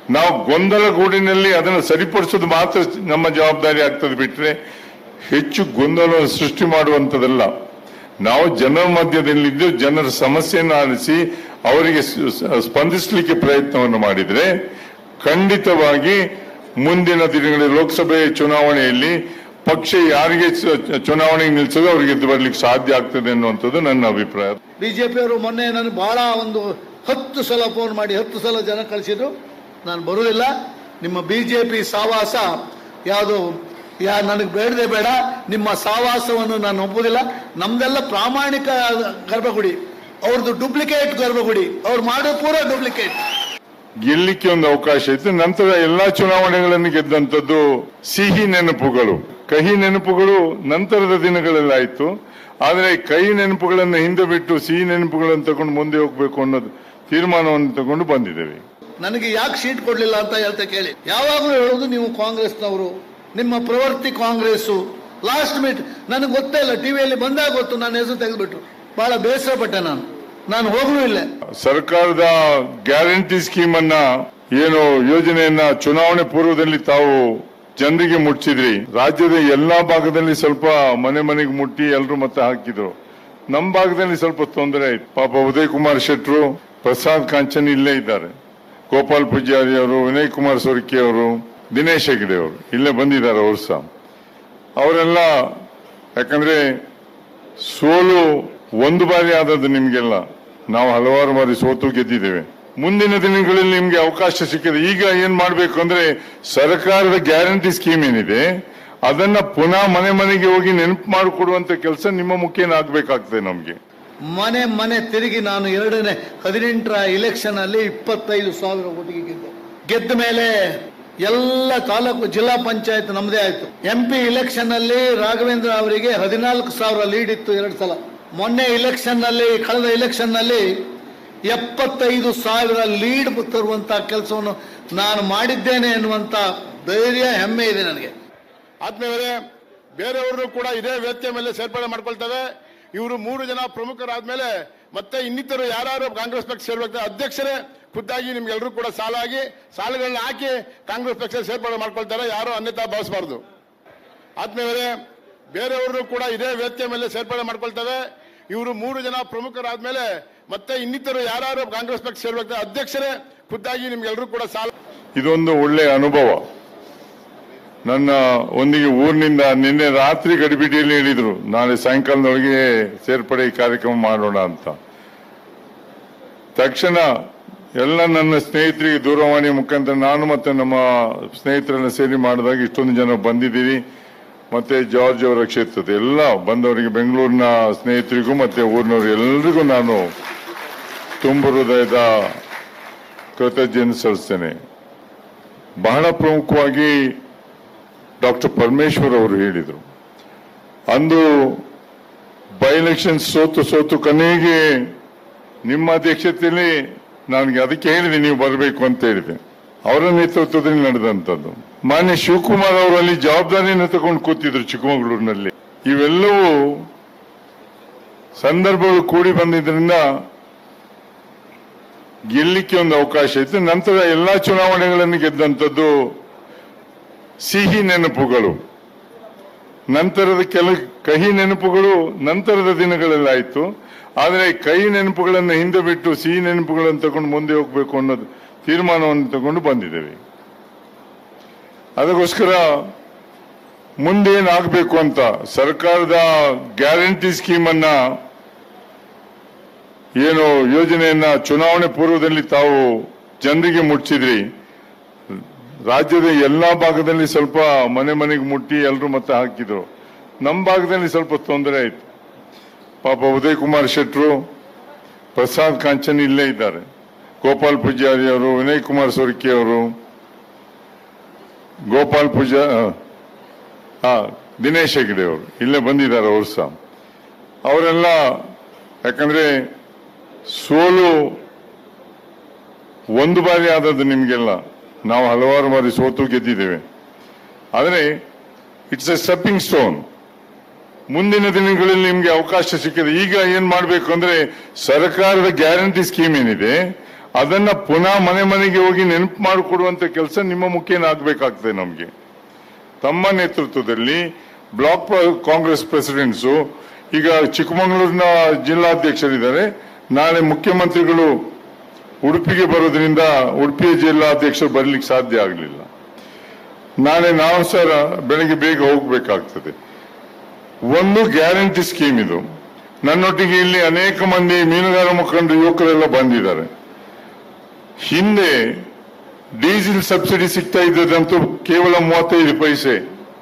ನಾವು ಗೊಂದಲ ಗೂಡಿನಲ್ಲಿ ಅದನ್ನು ಸರಿಪಡಿಸೋದು ಮಾತ್ರ ನಮ್ಮ ಜವಾಬ್ದಾರಿ ಆಗ್ತದೆ ಬಿಟ್ರೆ ಹೆಚ್ಚು ಗೊಂದಲ ಸೃಷ್ಟಿ ಮಾಡುವಂಥದ್ದಲ್ಲ ನಾವು ಜನರ ಮಧ್ಯದಲ್ಲಿದ್ದು ಜನರ ಸಮಸ್ಯೆಯನ್ನು ಆಲಿಸಿ ಅವರಿಗೆ ಸ- ಸ- ಸ್ಪಂದಿಸಲಿಕ್ಕೆ ಪ್ರಯತ್ನವನ್ನು ಮಾಡಿದ್ರೆ ಖಂಡಿತವಾಗಿ ಮುಂದಿನ ದಿನಗಳಲ್ಲಿ ಲೋಕಸಭೆ ಚುನಾವಣೆಯಲ್ಲಿ ಪಕ್ಷ ಯಾರಿಗೆ ಚ- ಚುನಾವಣೆಗೆ ನಿಲ್ಲಿಸೋದು ಅವ್ರಿಗೆ ಗೆದ್ದು ಬರ್ಲಿಕ್ಕೆ ಸಾಧ್ಯ ಆಗ್ತದೆ ಅನ್ನುವಂಥದ್ದು ನನ್ನ ಅಭಿಪ್ರಾಯ ಬಿಜೆಪಿಯವರು ಮೊನ್ನೆ ನನಗೆ ಬಹಳ ಒಂದು ಹತ್ತು ಸಲ ಫೋನ್ ಮಾಡಿ ಹತ್ತು ಸಲ ಜನ ಕಳಿಸಿದ್ರು ನಾನು ಬರುವುದಿಲ್ಲ ನಿಮ್ಮ ಬಿಜೆಪಿ ಸಾವಾಸ ಯಾವುದು ಯಾ ನನಗೆ ಬೇಡದೆ ಬೇಡ ನಿಮ್ಮ ಸಾವಾಸವನ್ನು ನಾನು ಒಪ್ಪುವುದಿಲ್ಲ ನಮ್ದೆಲ್ಲ ಪ್ರಾಮಾಣಿಕ ಗರ್ಭಗುಡಿ ಅವ್ರದ್ದು ಡೂಪ್ಲಿಕೇಟ್ ಗರ್ಭಗುಡಿ ಅವ್ರು ಮಾಡೋ ಪೂರ ಡೂಪ್ಲಿಕೇಟ್ ಗೆಲ್ಲಿಕ್ಕೆ ಒಂದು ಅವಕಾಶ ಇತ್ತು ನಂತರ ಎಲ್ಲಾ ಚುನಾವಣೆಗಳನ್ನು ಗೆದ್ದಂಥದ್ದು ಸಿಹಿ ನೆನಪುಗಳು ಕಹಿ ನೆನಪುಗಳು ನಂತರದ ದಿನಗಳಲ್ಲಾಯ್ತು ಆದರೆ ಕಹಿ ನೆನಪುಗಳನ್ನು ಹಿಂದೆ ಬಿಟ್ಟು ಸಿಹಿ ನೆನಪುಗಳನ್ನು ತಗೊಂಡು ಮುಂದೆ ಹೋಗ್ಬೇಕು ಅನ್ನೋದು ತೀರ್ಮಾನವನ್ನು ತಗೊಂಡು ಬಂದಿದ್ದೇವೆ ನನಗೆ ಯಾಕೆ ಸೀಟ್ ಕೊಡ್ಲಿಲ್ಲ ಅಂತ ಹೇಳ್ತಾ ಕೇಳಿ ಯಾವಾಗಲೂ ಹೇಳೋದು ನೀವು ಕಾಂಗ್ರೆಸ್ನವರು ನಿಮ್ಮ ಪ್ರವರ್ತಿ ಕಾಂಗ್ರೆಸ್ಸು ಲಾಸ್ಟ್ ಮಿನಿಟ್ ನನಗೆ ಗೊತ್ತೇ ಇಲ್ಲ ಟಿವಿಯಲ್ಲಿ ಬಂದಾಗ ಗೊತ್ತು ನನ್ನ ಹೆಸರು ತೆಗೆದುಬಿಟ್ರು ಬಹಳ ಬೇಸರ ಪಟ್ಟೆ ನಾನು ನಾನು ಹೋಗ್ಲೂ ಇಲ್ಲ ಸರ್ಕಾರದ ಗ್ಯಾರಂಟಿ ಸ್ಕೀಮ್ ಅನ್ನ ಏನು ಯೋಜನೆಯನ್ನ ಚುನಾವಣೆ ಪೂರ್ವದಲ್ಲಿ ತಾವು ಜನರಿಗೆ ಮುಟ್ಟಿಸಿದ್ರಿ ರಾಜ್ಯದ ಎಲ್ಲಾ ಭಾಗದಲ್ಲಿ ಸ್ವಲ್ಪ ಮನೆ ಮನೆಗೆ ಮುಟ್ಟಿ ಎಲ್ಲರೂ ಮತ್ತೆ ಹಾಕಿದ್ರು ನಮ್ಮ ಭಾಗದಲ್ಲಿ ಸ್ವಲ್ಪ ತೊಂದರೆ ಆಯ್ತು ಪಾಪ ಉದಯ್ ಕುಮಾರ್ ಶೆಟ್ರು ಪ್ರಸಾದ್ ಕಾಂಚನ್ ಇಲ್ಲೇ ಇದ್ದಾರೆ ಗೋಪಾಲ್ ಪೂಜಾರಿ ಅವರು ವಿನಯ್ ಕುಮಾರ್ ಸೊರಕೆ ಅವರು ದಿನೇಶ್ ಹೆಗಡೆ ಅವರು ಇಲ್ಲೇ ಬಂದಿದ್ದಾರೆ ಅವ್ರು ಸಹ ಅವರೆಲ್ಲ ಯಾಕಂದ್ರೆ ಸೋಲು ಒಂದು ಬಾರಿ ಆದದ್ದು ನಿಮ್ಗೆಲ್ಲ ನಾವು ಹಲವಾರು ಬಾರಿ ಸೋತು ಗೆದ್ದಿದ್ದೇವೆ ಮುಂದಿನ ದಿನಗಳಲ್ಲಿ ನಿಮ್ಗೆ ಅವಕಾಶ ಸಿಕ್ಕಿದೆ ಈಗ ಏನ್ ಮಾಡ್ಬೇಕು ಅಂದ್ರೆ ಸರ್ಕಾರದ ಗ್ಯಾರಂಟಿ ಸ್ಕೀಮ್ ಏನಿದೆ ಅದನ್ನ ಪುನಃ ಮನೆ ಮನೆಗೆ ಹೋಗಿ ನೆನಪು ಮಾಡಿಕೊಡುವಂತ ಕೆಲಸ ನಿಮ್ಮ ಮುಖೇನ ಆಗ್ಬೇಕಾಗ್ತದೆ ನಮ್ಗೆ ಮನೆ ಮನೆ ತಿರುಗಿ ನಾನು ಎರಡನೇ ಹದಿನೆಂಟರ ಇಲೆಕ್ಷನ್ ಅಲ್ಲಿ ಇಪ್ಪತ್ತೈದು ಸಾವಿರ ಓಟಿಗೆ ಗೆದ್ದೆ ಗೆದ್ದ ಮೇಲೆ ಎಲ್ಲ ತಾಲೂಕು ಜಿಲ್ಲಾ ಪಂಚಾಯತ್ ನಮ್ಮದೇ ಆಯ್ತು ಎಂ ಪಿ ಇಲೆಕ್ಷನ್ ಅಲ್ಲಿ ರಾಘವೇಂದ್ರ ಅವರಿಗೆ ಹದಿನಾಲ್ಕು ಸಾವಿರ ಲೀಡ್ ಇತ್ತು ಎರಡು ಸಲ ಮೊನ್ನೆ ಇಲೆಕ್ಷನ್ ನಲ್ಲಿ ಕಳೆದ ಇಲೆಕ್ಷನ್ ನಲ್ಲಿ ಎಪ್ಪತ್ತೈದು ಸಾವಿರ ಲೀಡ್ ತರುವಂತ ಕೆಲಸವನ್ನು ನಾನು ಮಾಡಿದ್ದೇನೆ ಎನ್ನುವಂತ ಧೈರ್ಯ ಹೆಮ್ಮೆ ಇದೆ ನನಗೆ ಆದ್ಮೇಲೆ ಬೇರೆಯವರು ಕೂಡ ಇದೇ ವೇದಿಕೆ ಮೇಲೆ ಸೇರ್ಪಡೆ ಮಾಡ್ಕೊಳ್ತವೆ ಇವರು ಮೂರು ಜನ ಪ್ರಮುಖರಾದ್ಮೇಲೆ ಮತ್ತೆ ಇನ್ನಿತರು ಯಾರು ಕಾಂಗ್ರೆಸ್ ಪಕ್ಷ ಸೇರ್ಬೇಕು ಅಧ್ಯಕ್ಷರೇ ಖುದ್ದಾಗಿ ನಿಮ್ಗೆಲ್ಲರೂ ಕೂಡ ಸಾಲ ಆಗಿ ಸಾಲಗಳನ್ನ ಹಾಕಿ ಕಾಂಗ್ರೆಸ್ ಪಕ್ಷ ಸೇರ್ಪಡೆ ಮಾಡ್ಕೊಳ್ತಾರೆ ಯಾರು ಅನ್ಯತಾ ಭಾವಿಸಬಾರ್ದು ಆದ್ಮೇಲೆ ಬೇರೆಯವರು ಕೂಡ ಇದೇ ವೇದಿಕೆ ಮೇಲೆ ಸೇರ್ಪಡೆ ಮಾಡ್ಕೊಳ್ತವೆ ಇವರು ಮೂರು ಜನ ಪ್ರಮುಖರಾದ್ಮೇಲೆ ಮತ್ತೆ ಇನ್ನಿತರು ಯಾರು ಕಾಂಗ್ರೆಸ್ ಪಕ್ಷ ಸೇರ್ಬೇಕು ಅಧ್ಯಕ್ಷರೇ ಖುದ್ದಾಗಿ ನಿಮ್ಗೆಲ್ಲರೂ ಕೂಡ ಸಾಲ ಇದೊಂದು ಒಳ್ಳೆಯ ಅನುಭವ ನನ್ನ ಒಂದಿಗೆ ಊರಿನಿಂದ ನಿನ್ನೆ ರಾತ್ರಿ ಗಡಿಬಿಡಿಯಲ್ಲಿ ಹೇಳಿದ್ರು ನಾಳೆ ಸಾಯಂಕಾಲದೊಳಗೆ ಸೇರ್ಪಡೆ ಈ ಕಾರ್ಯಕ್ರಮ ಮಾಡೋಣ ಅಂತ ತಕ್ಷಣ ಎಲ್ಲ ನನ್ನ ಸ್ನೇಹಿತರಿಗೆ ದೂರವಾಣಿ ಮುಖಾಂತರ ನಾನು ಮತ್ತೆ ನಮ್ಮ ಸ್ನೇಹಿತರನ್ನ ಸೇರಿ ಮಾಡಿದಾಗ ಇಷ್ಟೊಂದು ಜನ ಬಂದಿದ್ದೀರಿ ಮತ್ತೆ ಜಾರ್ಜ್ ಅವರ ಕ್ಷೇತ್ರದ ಎಲ್ಲ ಬಂದವರಿಗೆ ಬೆಂಗಳೂರಿನ ಸ್ನೇಹಿತರಿಗೂ ಮತ್ತೆ ಊರಿನವ್ರು ಎಲ್ರಿಗೂ ನಾನು ತುಂಬ ಹೃದಯದ ಕೃತಜ್ಞತೆ ಸಲ್ಲಿಸ್ತೇನೆ ಬಹಳ ಪ್ರಮುಖವಾಗಿ ಡಾಕ್ಟರ್ ಪರಮೇಶ್ವರ್ ಅವರು ಹೇಳಿದರು ಅಂದು ಬೈ ಎಲೆಕ್ಷನ್ ಸೋತು ಸೋತು ಕೊನೆಗೆ ನಿಮ್ಮ ಅಧ್ಯಕ್ಷತೆಯಲ್ಲಿ ನನಗೆ ಅದಕ್ಕೆ ಹೇಳಿದೆ ನೀವು ಬರಬೇಕು ಅಂತ ಹೇಳಿದೆ ಅವರ ನೇತೃತ್ವದಲ್ಲಿ ನಡೆದಂಥದ್ದು ಮಾನ್ಯ ಶಿವಕುಮಾರ್ ಅವರು ಅಲ್ಲಿ ಜವಾಬ್ದಾರಿಯನ್ನು ತಗೊಂಡು ಕೂತಿದ್ರು ಚಿಕ್ಕಮಗಳೂರಿನಲ್ಲಿ ಇವೆಲ್ಲವೂ ಸಂದರ್ಭಗಳು ಕೂಡಿ ಬಂದಿದ್ರಿಂದ ಗೆಲ್ಲಿಕ್ಕೆ ಒಂದು ಅವಕಾಶ ಇತ್ತು ನಂತರ ಎಲ್ಲಾ ಚುನಾವಣೆಗಳನ್ನು ಗೆದ್ದಂಥದ್ದು ಸಿಹಿ ನೆನಪುಗಳು ನಂತರದ ಕೆಲ ಕಹಿ ನೆನಪುಗಳು ನಂತರದ ದಿನಗಳಲ್ಲಾಯ್ತು ಆದರೆ ಕಹಿ ನೆನಪುಗಳನ್ನು ಹಿಂದೆ ಬಿಟ್ಟು ಸಿಹಿ ನೆನಪುಗಳನ್ನು ತಗೊಂಡು ಮುಂದೆ ಹೋಗ್ಬೇಕು ಅನ್ನೋದು ತೀರ್ಮಾನವನ್ನು ತಗೊಂಡು ಬಂದಿದ್ದೇವೆ ಅದಕ್ಕೋಸ್ಕರ ಮುಂದೇನಾಗಬೇಕು ಅಂತ ಸರ್ಕಾರದ ಗ್ಯಾರಂಟಿ ಸ್ಕೀಮ್ ಅನ್ನ ಏನು ಯೋಜನೆಯನ್ನ ಚುನಾವಣೆ ಪೂರ್ವದಲ್ಲಿ ತಾವು ಜನರಿಗೆ ಮುಟ್ಟಿಸಿದ್ರಿ ರಾಜ್ಯದ ಎಲ್ಲಾ ಭಾಗದಲ್ಲಿ ಸ್ವಲ್ಪ ಮನೆ ಮನೆಗೆ ಮುಟ್ಟಿ ಎಲ್ಲರೂ ಮತ್ತೆ ಹಾಕಿದ್ರು ನಮ್ಮ ಭಾಗದಲ್ಲಿ ಸ್ವಲ್ಪ ತೊಂದರೆ ಆಯ್ತು ಪಾಪ ಉದಯ್ ಕುಮಾರ್ ಶೆಟ್ರು ಪ್ರಸಾದ್ ಕಾಂಚನ್ ಇಲ್ಲೇ ಇದ್ದಾರೆ ಗೋಪಾಲ್ ಪೂಜಾರಿ ಅವರು ವಿನಯ್ ಕುಮಾರ್ ಸೊರಕೆ ಅವರು ಗೋಪಾಲ್ ಪೂಜಾ ಹಾ ದಿನೇಶ್ ಹೆಗಡೆ ಅವರು ಇಲ್ಲೇ ಬಂದಿದ್ದಾರೆ ಅವರು ಸಹ ಅವರೆಲ್ಲ ಯಾಕಂದ್ರೆ ಸೋಲು ಒಂದು ಬಾರಿ ಆದದ್ದು ನಿಮ್ಗೆಲ್ಲ ನಾವು ಹಲವಾರು ಬಾರಿ ಸೋತು ಗೆದ್ದಿದ್ದೇವೆ ಆದರೆ ಇಟ್ಸ್ ಎ ಸ್ಟೆಪ್ಪಿಂಗ್ ಸ್ಟೋನ್ ಮುಂದಿನ ದಿನಗಳಲ್ಲಿ ನಿಮ್ಗೆ ಅವಕಾಶ ಸಿಕ್ಕಿದೆ ಈಗ ಏನ್ ಮಾಡಬೇಕು ಅಂದ್ರೆ ಸರ್ಕಾರದ ಗ್ಯಾರಂಟಿ ಸ್ಕೀಮ್ ಏನಿದೆ ಅದನ್ನ ಪುನಃ ಮನೆ ಮನೆಗೆ ಹೋಗಿ ನೆನಪು ಮಾಡಿಕೊಡುವಂತ ಕೆಲಸ ನಿಮ್ಮ ಮುಖೇನ ಆಗ್ಬೇಕಾಗ್ತದೆ ನಮ್ಗೆ ತಮ್ಮ ನೇತೃತ್ವದಲ್ಲಿ ಬ್ಲಾಕ್ ಪ್ರ- ಕಾಂಗ್ರೆಸ್ ಪ್ರೆಸಿಡೆಂಟ್ಸು ಈಗ ಚಿಕ್ಕಮಗಳೂರಿನ ಜಿಲ್ಲಾಧ್ಯಕ್ಷರಿದ್ದಾರೆ ನಾಳೆ ಮುಖ್ಯಮಂತ್ರಿಗಳು ಉಡುಪಿಗೆ ಬರೋದ್ರಿಂದ ಉಡುಪಿಯ ಜಿಲ್ಲಾಧ್ಯಕ್ಷರು ಬರ್ಲಿಕ್ಕೆ ಸಾಧ್ಯ ಆಗಲಿಲ್ಲ ನಾಳೆ ನಾವು ಸಹ ಬೆಳಗ್ಗೆ ಬೇಗ ಹೋಗ್ಬೇಕಾಗ್ತದೆ ಒಂದು ಗ್ಯಾರಂಟಿ ಸ್ಕೀಮ್ ಇದು ನನ್ನೊಟ್ಟಿಗೆ ಇಲ್ಲಿ ಅನೇಕ ಮಂದಿ ಮೀನುಗಾರ ಮುಖಂಡರು ಯುವಕರೆಲ್ಲ ಬಂದಿದ್ದಾರೆ ಹಿಂದೆ ಡೀಸೆಲ್ ಸಬ್ಸಿಡಿ ಸಿಗ್ತಾ ಇದ್ದದಂತೂ ಕೇವಲ ಮೂವತ್ತೈದು ಪೈಸೆ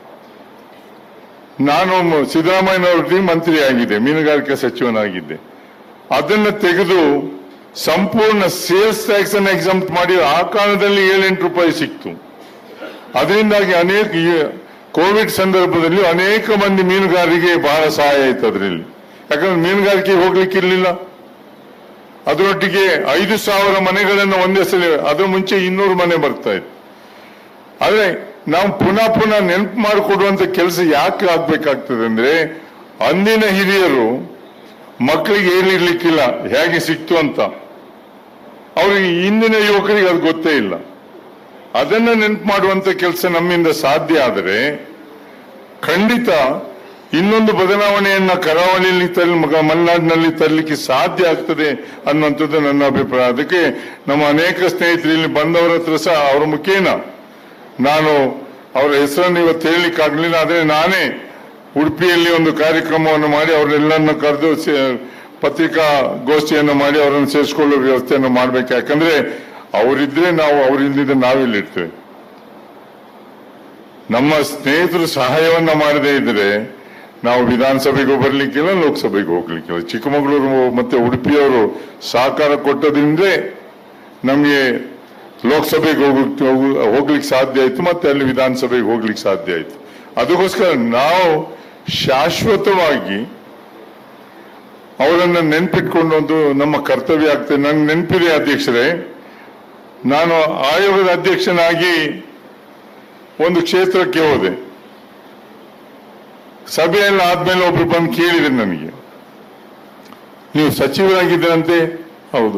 ನಾನು ಮ- ಸಿದ್ದರಾಮಯ್ಯನವರೊಟ್ಟಿಗೆ ಮಂತ್ರಿ ಆಗಿದೆ ಮೀನುಗಾರಿಕೆ ಸಚಿವನಾಗಿದ್ದೆ ಅದನ್ನ ತೆಗೆದು ಸಂಪೂರ್ಣ ಸೇಲ್ಸ್ ಟ್ಯಾಕ್ಸ್ ಅನ್ನು ಎಕ್ಸಾಮ್ ಮಾಡಿ ಆ ಕಾಲದಲ್ಲಿ ಏಳೆಂಟು ರೂಪಾಯಿ ಸಿಕ್ತು ಅದರಿಂದಾಗಿ ಅನೇಕ ಈ ಕೋವಿಡ್ ಸಂದರ್ಭದಲ್ಲಿ ಅನೇಕ ಮಂದಿ ಮೀನುಗಾರರಿಗೆ ಬಹಳ ಸಹಾಯ ಆಯ್ತು ಅದರಲ್ಲಿ ಯಾಕಂದ್ರೆ ಮೀನುಗಾರಿಕೆ ಹೋಗ್ಲಿಕ್ಕೆ ಇರ್ಲಿಲ್ಲ ಅದರೊಟ್ಟಿಗೆ ಐದು ಸಾವಿರ ಮನೆಗಳನ್ನು ಒಂದೇ ಸಲ ಅದರ ಮುಂಚೆ ಇನ್ನೂರು ಮನೆ ಬರ್ತಾ ಇತ್ತು ಆದ್ರೆ ನಾವು ಪುನಃ ಪುನಃ ನೆನಪು ಮಾಡಿಕೊಡುವಂತ ಕೆಲಸ ಯಾಕೆ ಆಗ್ಬೇಕಾಗ್ತದೆ ಅಂದ್ರೆ ಅಂದಿನ ಹಿರಿಯರು ಮಕ್ಕಳಿಗೆ ಹೇಳಿರ್ಲಿಕ್ಕಿಲ್ಲ ಹೇಗೆ ಸಿಕ್ತು ಅಂತ ಅವ್ರಿಗೆ ಇಂದಿನ ಯುವಕರಿಗೆ ಅದು ಗೊತ್ತೇ ಇಲ್ಲ ಅದನ್ನ ನೆನಪು ಮಾಡುವಂತ ಕೆಲಸ ನಮ್ಮಿಂದ ಸಾಧ್ಯ ಆದರೆ ಖಂಡಿತ ಇನ್ನೊಂದು ಬದಲಾವಣೆಯನ್ನ ಕರಾವಳಿಯಲ್ಲಿ ತರಲಿ ಮಗ- ಮಲೆನಾಡಿನಲ್ಲಿ ತರಲಿಕ್ಕೆ ಸಾಧ್ಯ ಆಗ್ತದೆ ಅನ್ನುವಂಥದ್ದು ನನ್ನ ಅಭಿಪ್ರಾಯ ಅದಕ್ಕೆ ನಮ್ಮ ಅನೇಕ ಸ್ನೇಹಿತರು ಇಲ್ಲಿ ಬಂದವರ ಹತ್ರ ಸಹ ಅವರ ಮುಖೇನ ನಾನು ಅವರ ಹೆಸರನ್ನು ಇವತ್ತು ಹೇಳಲಿಕ್ಕೆ ಆಗಲಿಲ್ಲ ಆದರೆ ನಾನೇ ಉಡುಪಿಯಲ್ಲಿ ಒಂದು ಕಾರ್ಯಕ್ರಮವನ್ನು ಮಾಡಿ ಅವರೆಲ್ಲರನ್ನು ಕರೆದು ಸೇ- ಪತ್ರಿಕಾ ಗೋಷ್ಠಿಯನ್ನು ಮಾಡಿ ಅವರನ್ನು ಸೇರಿಸಿಕೊಳ್ಳುವ ವ್ಯವಸ್ಥೆಯನ್ನು ಮಾಡಬೇಕು ಯಾಕಂದ್ರೆ ಅವರಿದ್ರೆ ನಾವು ಅವರಿಲ್ಲದಿದ್ರೆ ನಾವಿಲ್ಲಿರ್ತೇವೆ ನಮ್ಮ ಸ್ನೇಹಿತರು ಸಹಾಯವನ್ನ ಮಾಡದೇ ಇದ್ರೆ ನಾವು ವಿಧಾನಸಭೆಗೂ ಬರ್ಲಿಕ್ಕಿಲ್ಲ ಲೋಕಸಭೆಗೂ ಹೋಗ್ಲಿಕ್ಕಿಲ್ಲ ಚಿಕ್ಕಮಗಳೂರು ಮತ್ತೆ ಉಡುಪಿಯವರು ಸಹಕಾರ ಕೊಟ್ಟದ್ರಿಂದಲೇ ನಮಗೆ ಲೋಕಸಭೆಗೆ ಹೋಗ್ಲಿಕ್ಕೆ ಹೋಗ್- ಹೋಗ್ಲಿಕ್ಕೆ ಸಾಧ್ಯ ಆಯ್ತು ಮತ್ತೆ ಅಲ್ಲಿ ವಿಧಾನಸಭೆಗೆ ಹೋಗ್ಲಿಕ್ಕೆ ಸಾಧ್ಯ ಆಯ್ತು ಅದಕ್ಕೋಸ್ಕರ ನಾವು ಶಾಶ್ವತವಾಗಿ ಅವರನ್ನ ನೆನ್ಪಿಟ್ಕೊಂಡು ಒಂದು ನಮ್ಮ ಕರ್ತವ್ಯ ಆಗ್ತದೆ ನಂಗೆ ನೆನಪಿದೆ ಅಧ್ಯಕ್ಷರೇ ನಾನು ಆಯೋಗದ ಅಧ್ಯಕ್ಷನಾಗಿ ಒಂದು ಕ್ಷೇತ್ರಕ್ಕೆ ಹೋದೆ ಸಭೆಯಲ್ಲಿ ಆದ್ಮೇಲೆ ಒಬ್ರು ಬಂದು ಕೇಳಿದ್ರು ನನಗೆ ನೀವು ಸಚಿವರಾಗಿದ್ದೀರಂತೆ ಹೌದು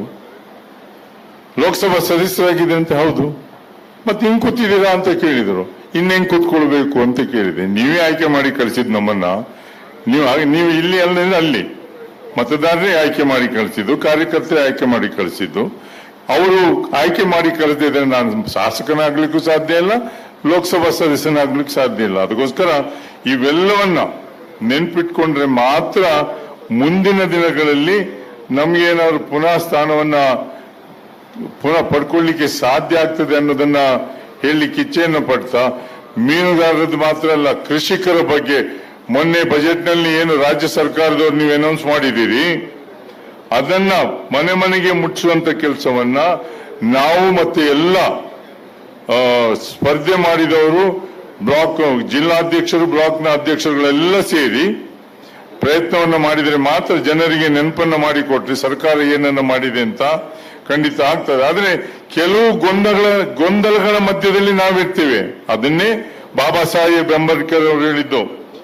ಲೋಕಸಭಾ ಸದಸ್ಯರಾಗಿದ್ದೀರಂತೆ ಹೌದು ಮತ್ತೆ ಹಿಂಗ್ ಕೂತಿದ್ದೀರಾ ಅಂತ ಕೇಳಿದರು ಇನ್ನೇನ್ ಕೂತ್ಕೊಳ್ಬೇಕು ಅಂತ ಕೇಳಿದೆ ನೀವೇ ಆಯ್ಕೆ ಮಾಡಿ ಕಳಿಸಿದ್ ನಮ್ಮನ್ನ ನೀವು ಹಾಗೆ- ನೀವು ಇಲ್ಲಿ ಅಲ್ಲ ಅಲ್ಲಿ ಮತದಾರರೇ ಆಯ್ಕೆ ಮಾಡಿ ಕಳಿಸಿದ್ದು ಕಾರ್ಯಕರ್ತರೇ ಆಯ್ಕೆ ಮಾಡಿ ಕಳಿಸಿದ್ದು ಅವರು ಆಯ್ಕೆ ಮಾಡಿ ಕರೆದಿದ್ರೆ ನಾನು ಶಾಸಕನಾಗ್ಲಿಕ್ಕೂ ಸಾಧ್ಯ ಇಲ್ಲ ಲೋಕಸಭಾ ಸದಸ್ಯನಾಗ್ಲಿಕ್ಕೆ ಸಾಧ್ಯ ಇಲ್ಲ ಅದಕ್ಕೋಸ್ಕರ ಇವೆಲ್ಲವನ್ನ ನೆನ್ಪಿಟ್ಕೊಂಡ್ರೆ ಮಾತ್ರ ಮುಂದಿನ ದಿನಗಳಲ್ಲಿ ನಮ್ಗೇನಾದ್ರು ಪುನಃ ಸ್ಥಾನವನ್ನ ಪುನಃ ಪಡ್ಕೊಳ್ಳಿಕ್ಕೆ ಸಾಧ್ಯ ಆಗ್ತದೆ ಅನ್ನೋದನ್ನ ಹೇಳಲಿಕ್ಕೆ ಇಚ್ಛೆಯನ್ನು ಪಡ್ತಾ ಮೀನುಗಾರರದ್ದು ಮಾತ್ರ ಅಲ್ಲ ಕೃಷಿಕರ ಬಗ್ಗೆ ಮೊನ್ನೆ ಬಜೆಟ್ನಲ್ಲಿ ಏನು ರಾಜ್ಯ ಸರ್ಕಾರದವ್ರು ನೀವು ಅನೌನ್ಸ್ ಮಾಡಿದ್ದೀರಿ ಅದನ್ನ ಮನೆ ಮನೆಗೆ ಮುಟ್ಟಿಸುವಂತ ಕೆಲಸವನ್ನ ನಾವು ಮತ್ತೆ ಎಲ್ಲ ಆ, ಸ್ಪರ್ಧೆ ಮಾಡಿದವರು ಬ್ಲಾಕ್ ಜಿಲ್ಲಾಧ್ಯಕ್ಷರು ಬ್ಲಾಕ್ನ ಅಧ್ಯಕ್ಷರುಗಳೆಲ್ಲ ಸೇರಿ ಪ್ರಯತ್ನವನ್ನ ಮಾಡಿದರೆ ಮಾತ್ರ ಜನರಿಗೆ ನೆನಪನ್ನ ಮಾಡಿಕೊಟ್ರೆ ಸರ್ಕಾರ ಏನನ್ನ ಮಾಡಿದೆ ಅಂತ ಖಂಡಿತ ಆಗ್ತದೆ ಆದ್ರೆ ಕೆಲವು ಗೊಂದಗಳ ಗೊಂದಲಗಳ ಮಧ್ಯದಲ್ಲಿ ನಾವಿರ್ತೇವೆ ಅದನ್ನೇ ಬಾಬಾ ಸಾಹೇಬ್ ಅಂಬೇಡ್ಕರ್ ಅವರು ಹೇಳಿದ್ದು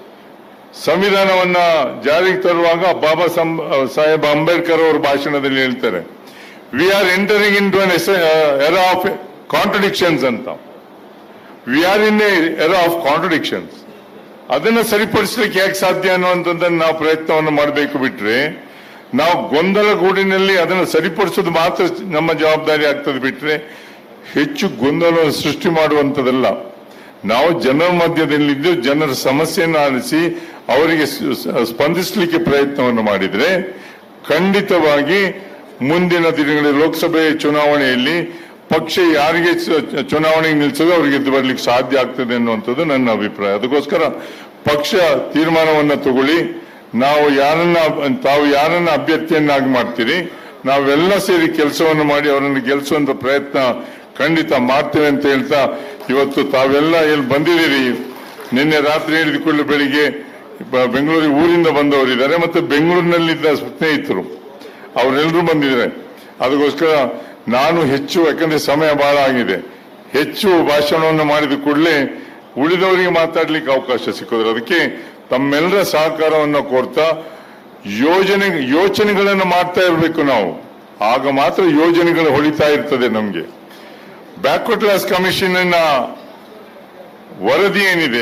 ಸಂವಿಧಾನವನ್ನ ಜಾರಿಗೆ ತರುವಾಗ ಬಾಬಾ ಸಂ- ಸಾಹೇಬ್ ಅಂಬೇಡ್ಕರ್ ಅವರ ಭಾಷಣದಲ್ಲಿ ಹೇಳ್ತಾರೆ we are entering into an era of contradictions ಅಂತ we are in era of contradictions ಅದನ್ನ ಸರಿಪಡಿಸಲಿಕ್ಕೆ ಯಾಕೆ ಸಾಧ್ಯ ಅನ್ನುವಂಥದ್ದನ್ನು ನಾವು ಪ್ರಯತ್ನವನ್ನು ಮಾಡಬೇಕು ಬಿಟ್ರೆ ನಾವು ಗೊಂದಲ ಗೂಡಿನಲ್ಲಿ ಅದನ್ನು ಸರಿಪಡಿಸೋದು ಮಾತ್ರ ನಮ್ಮ ಜವಾಬ್ದಾರಿ ಆಗ್ತದೆ ಬಿಟ್ರೆ ಹೆಚ್ಚು ಗೊಂದಲ ಸೃಷ್ಟಿ ಮಾಡುವಂಥದ್ದಲ್ಲ ನಾವು ಜನರ ಮಧ್ಯದಲ್ಲಿದ್ದು ಜನರ ಸಮಸ್ಯೆಯನ್ನು ಆಲಿಸಿ ಅವರಿಗೆ ಸ್- ಸ್- ಸ್ಪಂದಿಸಲಿಕ್ಕೆ ಪ್ರಯತ್ನವನ್ನು ಮಾಡಿದ್ರೆ ಖಂಡಿತವಾಗಿ ಮುಂದಿನ ದಿನಗಳಲ್ಲಿ ಲೋಕಸಭೆ ಚುನಾವಣೆಯಲ್ಲಿ ಪಕ್ಷ ಯಾರಿಗೆ ಚ- ಚುನಾವಣೆಗೆ ನಿಲ್ಲಿಸೋದು ಅವರಿಗೆ ಗೆದ್ದು ಬರ್ಲಿಕ್ಕೆ ಸಾಧ್ಯ ಆಗ್ತದೆ ಅನ್ನುವಂಥದ್ದು ನನ್ನ ಅಭಿಪ್ರಾಯ ಅದಕ್ಕೋಸ್ಕರ ಪಕ್ಷ ತೀರ್ಮಾನವನ್ನ ತಗೊಳ್ಳಿ ನಾವು ಯಾರನ್ನ ತಾವು ಯಾರನ್ನ ಅಭ್ಯರ್ಥಿಯನ್ನಾಗಿ ಮಾಡ್ತೀರಿ ನಾವೆಲ್ಲ ಸೇರಿ ಕೆಲಸವನ್ನು ಮಾಡಿ ಅವರನ್ನು ಗೆಲ್ಲಿಸುವಂತ ಪ್ರಯತ್ನ ಖಂಡಿತ ಮಾಡ್ತೇವೆ ಅಂತ ಹೇಳ್ತಾ ಇವತ್ತು ತಾವೆಲ್ಲ ಎಲ್ಲಿ ಬಂದಿದ್ದೀರಿ ನಿನ್ನೆ ರಾತ್ರಿ ಹಿಡಿದುಕೊಂಡು ಬೆಳಿಗ್ಗೆ ಬ- ಬೆಂಗಳೂರಿಗೆ ಊರಿಂದ ಬಂದವರಿದ್ದಾರೆ ಮತ್ತೆ ಬೆಂಗಳೂರಿನಲ್ಲಿದ್ದ ಸ್ನೇಹಿತರು ಅವರೆಲ್ಲರೂ ಬಂದಿದ್ದಾರೆ ಅದಕ್ಕೋಸ್ಕರ ನಾನು ಹೆಚ್ಚು ಯಾಕಂದ್ರೆ ಸಮಯ ಬಹಳ ಆಗಿದೆ ಹೆಚ್ಚು ಭಾಷಣವನ್ನು ಮಾಡಿದ ಕೂಡಲೇ ಉಳಿದವರಿಗೆ ಮಾತಾಡ್ಲಿಕ್ಕೆ ಅವಕಾಶ ಸಿಕ್ಕೋದ್ರೆ ಅದಕ್ಕೆ ತಮ್ಮೆಲ್ಲರ ಸಹಕಾರವನ್ನು ಕೋರ್ತಾ ಯೋಜನೆ ಯೋಚನೆಗಳನ್ನು ಮಾಡ್ತಾ ಇರಬೇಕು ನಾವು ಆಗ ಮಾತ್ರ ಯೋಜನೆಗಳು ಹೊಳಿತಾ ಇರ್ತದೆ ನಮಗೆ ಬ್ಯಾಕ್ವರ್ಡ್ ಕ್ಲಾಸ್ ಕಮಿಷನ್ ವರದಿ ಏನಿದೆ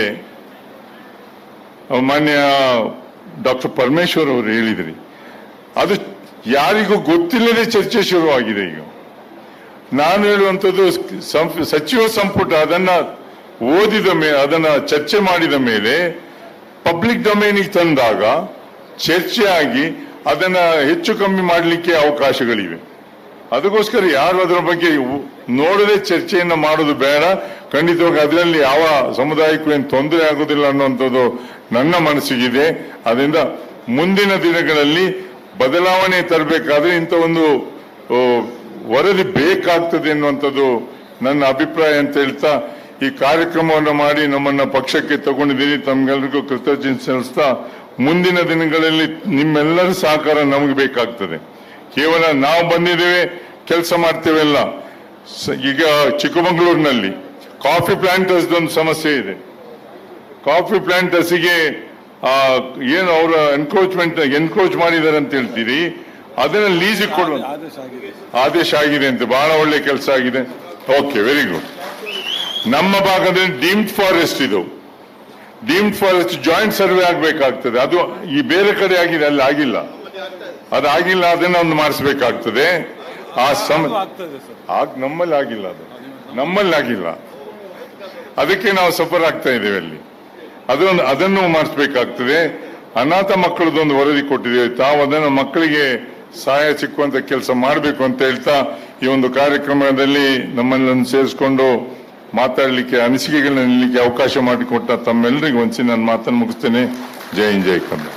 ಮಾನ್ಯ ಡಾಕ್ಟರ್ ಪರಮೇಶ್ವರ್ ಅವರು ಹೇಳಿದ್ರಿ ಅದು ಯಾರಿಗೂ ಗೊತ್ತಿಲ್ಲದೆ ಚರ್ಚೆ ಶುರುವಾಗಿದೆ ಈಗ ನಾನು ಹೇಳುವಂಥದ್ದು ಸಂ- ಸಚಿವ ಸಂಪುಟ ಅದನ್ನ ಓದಿದ ಮೇಲೆ ಅದನ್ನ ಚರ್ಚೆ ಮಾಡಿದ ಮೇಲೆ ಪಬ್ಲಿಕ್ ಡೊಮೇನಿಗೆ ತಂದಾಗ ಚರ್ಚೆ ಆಗಿ ಅದನ್ನ ಹೆಚ್ಚು ಕಮ್ಮಿ ಮಾಡಲಿಕ್ಕೆ ಅವಕಾಶಗಳಿವೆ ಅದಕ್ಕೋಸ್ಕರ ಯಾರು ಅದರ ಬಗ್ಗೆ ಉ- ನೋಡದೆ ಚರ್ಚೆಯನ್ನ ಮಾಡೋದು ಬೇಡ ಖಂಡಿತವಾಗಿ ಅದರಲ್ಲಿ ಯಾವ ಸಮುದಾಯಕ್ಕೂ ಏನು ತೊಂದರೆ ಆಗೋದಿಲ್ಲ ಅನ್ನುವಂಥದ್ದು ನನ್ನ ಮನಸ್ಸಿಗಿದೆ ಅದರಿಂದ ಮುಂದಿನ ದಿನಗಳಲ್ಲಿ ಬದಲಾವಣೆ ತರಬೇಕಾದ್ರೆ ಇಂಥ ಒಂದು ಓ, ವರದಿ ಬೇಕಾಗ್ತದೆ ಎನ್ನುವಂಥದ್ದು ನನ್ನ ಅಭಿಪ್ರಾಯ ಅಂತ ಹೇಳ್ತಾ ಈ ಕಾರ್ಯಕ್ರಮವನ್ನು ಮಾಡಿ ನಮ್ಮನ್ನ ಪಕ್ಷಕ್ಕೆ ತಗೊಂಡಿದ್ದೀನಿ ತಮ್ಗೆಲ್ರಿಗೂ ಕೃತಜ್ಞತೆ ಸಲ್ಲಿಸ್ತಾ ಮುಂದಿನ ದಿನಗಳಲ್ಲಿ ನಿಮ್ಮೆಲ್ಲರ ಸಹಕಾರ ನಮಗೆ ಬೇಕಾಗ್ತದೆ ಕೇವಲ ನಾವು ಬಂದಿದ್ದೇವೆ ಕೆಲಸ ಮಾಡ್ತೇವೆಲ್ಲ ಸ- ಈಗ ಚಿಕ್ಕಮಗಳೂರಿನಲ್ಲಿ ಕಾಫಿ ಪ್ಲಾಂಟರ್ಸ್ ಒಂದು ಸಮಸ್ಯೆ ಇದೆ ಕಾಫಿ ಪ್ಲಾಂಟರ್ಸ್ಗೆ ಏನು ಅವರ ಎನ್ಕ್ರೋಚ್ಮೆಂಟ್ ಎನ್ಕ್ರೋಚ್ ಮಾಡಿದ್ದಾರೆ ಅಂತ ಹೇಳ್ತೀರಿ ಅದನ್ನ ಲೀಸಿಗೆ ಕೊಡುವ ಆದೇಶ ಆಗಿದೆ ಅಂತ ಬಹಳ ಒಳ್ಳೆ ಕೆಲಸ ಆಗಿದೆ ಓಕೆ ವೆರಿ ಗುಡ್ ನಮ್ಮ ಭಾಗದಲ್ಲಿ ಡೀಮ್ಡ್ ಫಾರೆಸ್ಟ್ ಇದು ಡೀಮ್ಡ್ ಫಾರೆಸ್ಟ್ ಜಾಯಿಂಟ್ ಸರ್ವೆ ಆಗಬೇಕಾಗ್ತದೆ ಅದು ಈ ಬೇರೆ ಕಡೆ ಆಗಿದೆ ಅಲ್ಲಿ ಆಗಿಲ್ಲ ಅದು ಆಗಿಲ್ಲ ಅದನ್ನ ಒಂದು ಮಾಡಿಸ್ಬೇಕಾಗ್ತದೆ ಆ ಸಮ ಆಗ್ ನಮ್ಮಲ್ಲಿ ಆಗಿಲ್ಲ ಅದು ನಮ್ಮಲ್ಲಿ ಆಗಿಲ್ಲ ಅದಕ್ಕೆ ನಾವು ಸಫರ್ ಆಗ್ತಾ ಇದ್ದೇವೆ ಅಲ್ಲಿ ಅದನ್ನು ಅದನ್ನು ಮಾಡಿಸ್ಬೇಕಾಗ್ತದೆ ಅನಾಥ ಮಕ್ಕಳದೊಂದು ವರದಿ ಕೊಟ್ಟಿದ್ದೇವೆ ತಾವು ಅದನ್ನು ಮಕ್ಕಳಿಗೆ ಸಹಾಯ ಸಿಕ್ಕುವಂತ ಕೆಲಸ ಮಾಡಬೇಕು ಅಂತ ಹೇಳ್ತಾ ಈ ಒಂದು ಕಾರ್ಯಕ್ರಮದಲ್ಲಿ ನಮ್ಮನ್ನು ಸೇರಿಸಿಕೊಂಡು ಮಾತಾಡಲಿಕ್ಕೆ ಅನಿಸಿಕೆಗಳನ್ನ ನಿಲ್ಲಲಿಕ್ಕೆ ಅವಕಾಶ ಮಾಡಿಕೊಟ್ಟ ತಮ್ಮೆಲ್ಲರಿಗೂ ಒಂದ್ಸಿ ನಾನು ಮಾತನ್ನು ಮುಗಿಸ್ತೇನೆ ಜೈ ಹಿಂದ್ ಜೈ ಕನ್ನಡ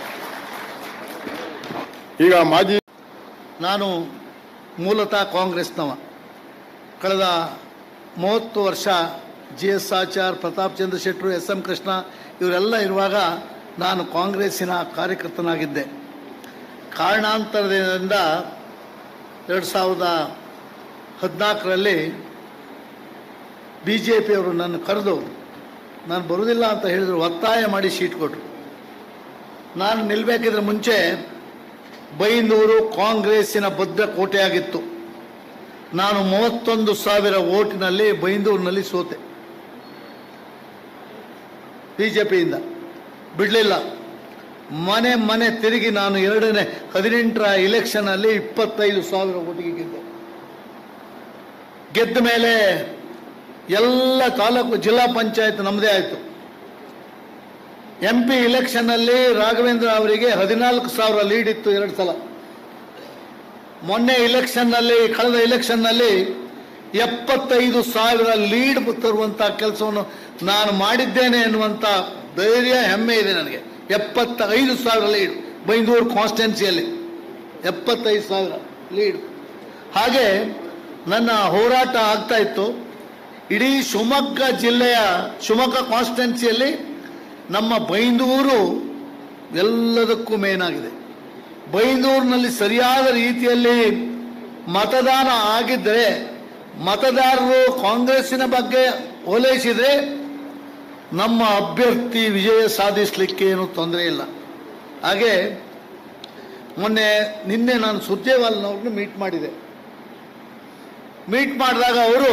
ಈಗ ಮಾಜಿ ನಾನು ಮೂಲತಃ ಕಾಂಗ್ರೆಸ್ನವ ಕಳೆದ ಮೂವತ್ತು ವರ್ಷ ಜಿ ಎಸ್ ಆಚಾರ್ ಪ್ರತಾಪ್ ಚಂದ್ರ ಶೆಟ್ಟರು ಎಸ್ ಎಂ ಕೃಷ್ಣ ಇವರೆಲ್ಲ ಇರುವಾಗ ನಾನು ಕಾಂಗ್ರೆಸ್ಸಿನ ಕಾರ್ಯಕರ್ತನಾಗಿದ್ದೆ ಕಾರಣಾಂತರದಿಂದ ಎರಡು ಸಾವಿರದ ಹದಿನಾಲ್ಕರಲ್ಲಿ ಬಿ ಜೆ ಪಿಯವರು ನನ್ನ ಕರೆದು ನಾನು ಬರುವುದಿಲ್ಲ ಅಂತ ಹೇಳಿದ್ರು ಒತ್ತಾಯ ಮಾಡಿ ಶೀಟ್ ಕೊಟ್ಟರು ನಾನು ನಿಲ್ಬೇಕಿದ್ರೆ ಮುಂಚೆ ಬೈಂದೂರು ಕಾಂಗ್ರೆಸ್ಸಿನ ಭದ್ರ ಕೋಟೆಯಾಗಿತ್ತು ನಾನು ಮೂವತ್ತೊಂದು ಸಾವಿರ ಓಟಿನಲ್ಲಿ ಬೈಂದೂರಿನಲ್ಲಿ ಸೋತೆ ಬಿಜೆಪಿಯಿಂದ ಬಿಡಲಿಲ್ಲ ಮನೆ ಮನೆ ತಿರುಗಿ ನಾನು ಎರಡನೇ ಹದಿನೆಂಟರ ಇಲೆಕ್ಷನ್ ಅಲ್ಲಿ ಇಪ್ಪತ್ತೈದು ಸಾವಿರ ಓಟಿಗೆ ಗೆದ್ದೆ ಗೆದ್ದ ಮೇಲೆ ಎಲ್ಲ ತಾಲೂಕು ಜಿಲ್ಲಾ ಪಂಚಾಯತ್ ನಮ್ಮದೇ ಆಯಿತು ಎಂ ಪಿ ಇಲೆಕ್ಷನ್ನಲ್ಲಿ ರಾಘವೇಂದ್ರ ಅವರಿಗೆ ಹದಿನಾಲ್ಕು ಸಾವಿರ ಲೀಡ್ ಇತ್ತು ಎರಡು ಸಲ ಮೊನ್ನೆ ಇಲೆಕ್ಷನ್ನಲ್ಲಿ ಕಳೆದ ಇಲೆಕ್ಷನ್ನಲ್ಲಿ ಎಪ್ಪತ್ತೈದು ಸಾವಿರ ಲೀಡ್ ತರುವಂಥ ಕೆಲಸವನ್ನು ನಾನು ಮಾಡಿದ್ದೇನೆ ಎನ್ನುವಂಥ ಧೈರ್ಯ ಹೆಮ್ಮೆ ಇದೆ ನನಗೆ ಎಪ್ಪತ್ತೈದು ಸಾವಿರ ಲೀಡ್ ಬೈಂದೂರು ಕಾನ್ಸ್ಟೆನ್ಸಿಯಲ್ಲಿ ಎಪ್ಪತ್ತೈದು ಸಾವಿರ ಲೀಡ್ ಹಾಗೆ ನನ್ನ ಹೋರಾಟ ಆಗ್ತಾ ಇತ್ತು ಇಡೀ ಶಿವಮೊಗ್ಗ ಜಿಲ್ಲೆಯ ಶಿವಮೊಗ್ಗ ಕಾನ್ಸ್ಟೆನ್ಸಿಯಲ್ಲಿ ನಮ್ಮ ಬೈಂದೂರು ಎಲ್ಲದಕ್ಕೂ ಮೇನಾಗಿದೆ ಬೈಂದೂರಿನಲ್ಲಿ ಸರಿಯಾದ ರೀತಿಯಲ್ಲಿ ಮತದಾನ ಆಗಿದ್ದರೆ ಮತದಾರರು ಕಾಂಗ್ರೆಸ್ಸಿನ ಬಗ್ಗೆ ಓಲೈಸಿದರೆ ನಮ್ಮ ಅಭ್ಯರ್ಥಿ ವಿಜಯ ಸಾಧಿಸಲಿಕ್ಕೆ ಏನು ತೊಂದರೆ ಇಲ್ಲ ಹಾಗೆ ಮೊನ್ನೆ ನಿನ್ನೆ ನಾನು ಸುರ್ಜೇವಾಲ್ನವ್ರನ್ನ ಮೀಟ್ ಮಾಡಿದೆ ಮೀಟ್ ಮಾಡಿದಾಗ ಅವರು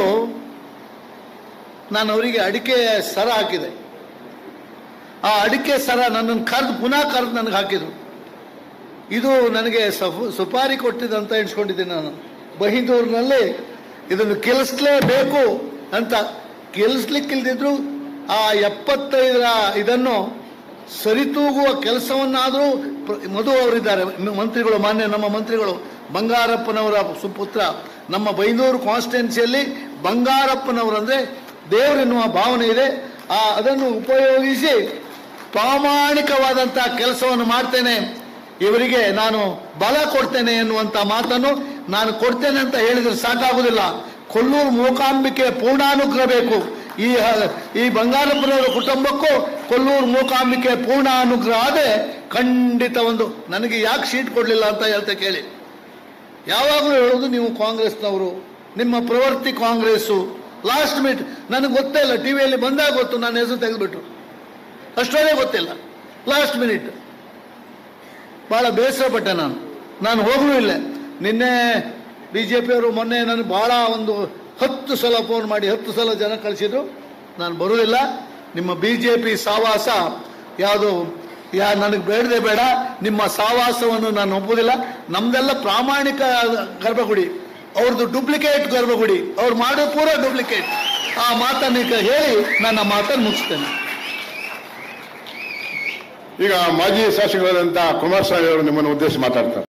ನಾನು ಅವರಿಗೆ ಅಡಿಕೆ ಸರ ಹಾಕಿದೆ ಆ ಅಡಿಕೆ ಸರ ನನ್ನನ್ನು ಕರೆದು ಪುನಃ ಕರೆದು ನನಗೆ ಹಾಕಿದರು ಇದು ನನಗೆ ಸಫು ಸುಪಾರಿ ಕೊಟ್ಟಿದ್ದಂತ ಎಣಿಸ್ಕೊಂಡಿದ್ದೀನಿ ನಾನು ಬಹಿಂದೂರಿನಲ್ಲಿ ಇದನ್ನು ಕೆಲಸಲೇಬೇಕು ಅಂತ ಕೆಲಸಲಿಕ್ಕಿಲ್ದಿದ್ರು ಆ ಎಪ್ಪತ್ತೈದರ ಇದನ್ನು ಸರಿತೂಗುವ ಕೆಲಸವನ್ನಾದರೂ ಪ್ರ- ಮಧು ಅವರಿದ್ದಾರೆ ಮ- ಮಂತ್ರಿಗಳು ಮಾನ್ಯ ನಮ್ಮ ಮಂತ್ರಿಗಳು ಬಂಗಾರಪ್ಪನವರ ಸುಪುತ್ರ ನಮ್ಮ ಬೈಂದೂರು ಕಾನ್ಸ್ಟಿಟ್ಯೂನ್ಸಿಯಲ್ಲಿ ಬಂಗಾರಪ್ಪನವರಂದ್ರೆ ದೇವರೆನ್ನುವ ಭಾವನೆ ಇದೆ ಆ ಅದನ್ನು ಉಪಯೋಗಿಸಿ ಪ್ರಾಮಾಣಿಕವಾದಂಥ ಕೆಲಸವನ್ನು ಮಾಡ್ತೇನೆ ಇವರಿಗೆ ನಾನು ಬಲ ಕೊಡ್ತೇನೆ ಎನ್ನುವಂಥ ಮಾತನ್ನು ನಾನು ಕೊಡ್ತೇನೆ ಅಂತ ಹೇಳಿದ್ರೆ ಸಾಕಾಗುವುದಿಲ್ಲ ಕೊಲ್ಲೂರು ಮೂಕಾಂಬಿಕೆ ಪೂರ್ಣಾನುಗ್ರಹ ಬೇಕು ಈ ಹ- ಈ ಬಂಗಾರಪ್ಪನವರ ಕುಟುಂಬಕ್ಕೂ ಕೊಲ್ಲೂರು ಮೂಕಾಂಬಿಕೆ ಪೂರ್ಣ ಅನುಗ್ರಹ ಆದರೆ ಖಂಡಿತ ಒಂದು ನನಗೆ ಯಾಕೆ ಸೀಟ್ ಕೊಡಲಿಲ್ಲ ಅಂತ ಹೇಳ್ತಾ ಕೇಳಿ ಯಾವಾಗಲೂ ಹೇಳೋದು ನೀವು ಕಾಂಗ್ರೆಸ್ನವರು ನಿಮ್ಮ ಪ್ರವೃತ್ತಿ ಕಾಂಗ್ರೆಸ್ಸು ಲಾಸ್ಟ್ ಮಿನಿಟ್ ನನಗೆ ಗೊತ್ತೇ ಇಲ್ಲ ಟಿ ವಿಯಲ್ಲಿ ಬಂದಾಗ ಗೊತ್ತು ನನ್ನ ಹೆಸರು ತೆಗೆದುಬಿಟ್ರು ಅಷ್ಟರಲ್ಲೇ ಗೊತ್ತಿಲ್ಲ ಲಾಸ್ಟ್ ಮಿನಿಟ್ ಬಹಳ ಬೇಸರ ಪಟ್ಟೆ ನಾನು ನಾನು ಹೋಗಲೂ ಇಲ್ಲ ನಿನ್ನೆ ಬಿ ಜೆ ಪಿಯವರು ಮೊನ್ನೆ ನನಗೆ ಬಹಳ ಒಂದು ಹತ್ತು ಸಲ ಫೋನ್ ಮಾಡಿ ಹತ್ತು ಸಲ ಜನ ಕಳಿಸಿದ್ರು ನಾನು ಬರುವುದಿಲ್ಲ ನಿಮ್ಮ ಬಿ ಜೆ ಪಿ ಸಾವಾಸ ಯಾವುದು ಯಾ ನನಗೆ ಬೇಡದೆ ಬೇಡ ನಿಮ್ಮ ಸಾವಾಸವನ್ನು ನಾನು ಒಪ್ಪುವುದಿಲ್ಲ ನಮ್ದೆಲ್ಲ ಪ್ರಾಮಾಣಿಕ ಗರ್ಭಗುಡಿ ಅವ್ರದ್ದು ಡೂಪ್ಲಿಕೇಟ್ ಗರ್ಭಗುಡಿ ಅವ್ರು ಮಾಡೋ ಪೂರ ಡೂಪ್ಲಿಕೇಟ್ ಆ ಮಾತನ್ನು ಈಗ ಹೇಳಿ ನನ್ನ ಮಾತನ್ನು ಮುಗಿಸ್ತೇನೆ ಈಗ ಮಾಜಿ ಶಾಸಕರಾದಂತಹ ಕುಮಾರಸ್ವಾಮಿ ಅವರು ನಿಮ್ಮನ್ನು ಉದ್ದೇಶಿಸಿ ಮಾತಾಡ್ತಾರೆ